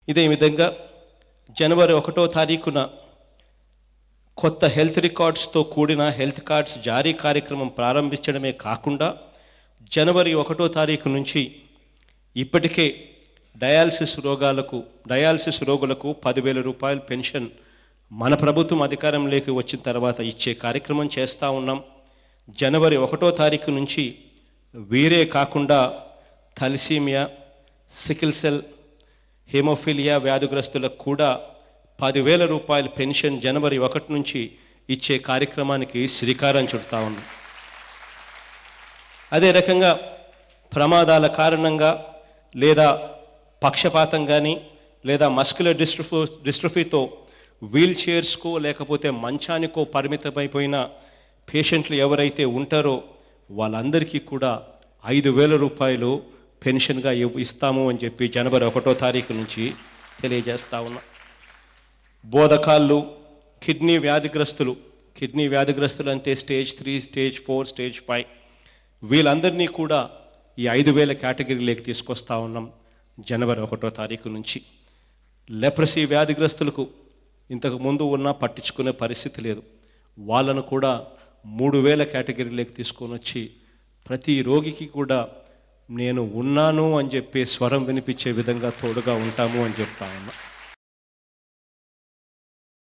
ఇదే విధంగా జనవరి ఒకటో తారీఖున కొత్త హెల్త్ రికార్డ్స్తో కూడిన హెల్త్ కార్డ్స్ జారీ కార్యక్రమం ప్రారంభించడమే కాకుండా జనవరి ఒకటో తారీఖు నుంచి ఇప్పటికే డయాలసిస్ రోగాలకు డయాలసిస్ రోగులకు పదివేల రూపాయల పెన్షన్ మన ప్రభుత్వం అధికారంలోకి వచ్చిన తర్వాత ఇచ్చే కార్యక్రమం చేస్తూ ఉన్నాం జనవరి ఒకటో తారీఖు నుంచి వీరే కాకుండా థలిసీమియా సికిల్ సెల్ హెమోఫిలియా వ్యాధిగ్రస్తులకు కూడా పదివేల రూపాయల పెన్షన్ జనవరి ఒకటి నుంచి ఇచ్చే కార్యక్రమానికి శ్రీకారం చుడతా ఉన్నాం అదే రకంగా ప్రమాదాల కారణంగా లేదా పక్షపాతం కానీ లేదా మస్కులర్ డిస్ట్రఫో డిస్ట్రఫీతో వీల్ చైర్స్కో లేకపోతే మంచానికో పరిమితమైపోయిన పేషెంట్లు ఎవరైతే ఉంటారో వాళ్ళందరికీ కూడా ఐదు వేల రూపాయలు పెన్షన్గా ఇవ్- ఇస్తాము అని చెప్పి జనవరి ఒకటో తారీఖు నుంచి తెలియజేస్తా ఉన్నా బోధకాళ్ళు కిడ్నీ వ్యాధిగ్రస్తులు కిడ్నీ వ్యాధిగ్రస్తులు అంటే stage three stage four stage five వీళ్ళందరినీ కూడా ఈ ఐదు వేల కేటగిరీలోకి తీసుకొస్తా ఉన్నాం జనవరి ఒకటో తారీఖు నుంచి లెప్రసీ వ్యాధిగ్రస్తులకు ఇంతకు ముందు ఉన్నా పట్టించుకునే పరిస్థితి లేదు వాళ్ళను కూడా మూడు వేల కేటగిరీలోకి తీసుకొని వచ్చి ప్రతి రోగికి కూడా నేను ఉన్నాను అని చెప్పి స్వరం వినిపించే విధంగా తోడుగా ఉంటాము అని చెప్తా ఉన్నా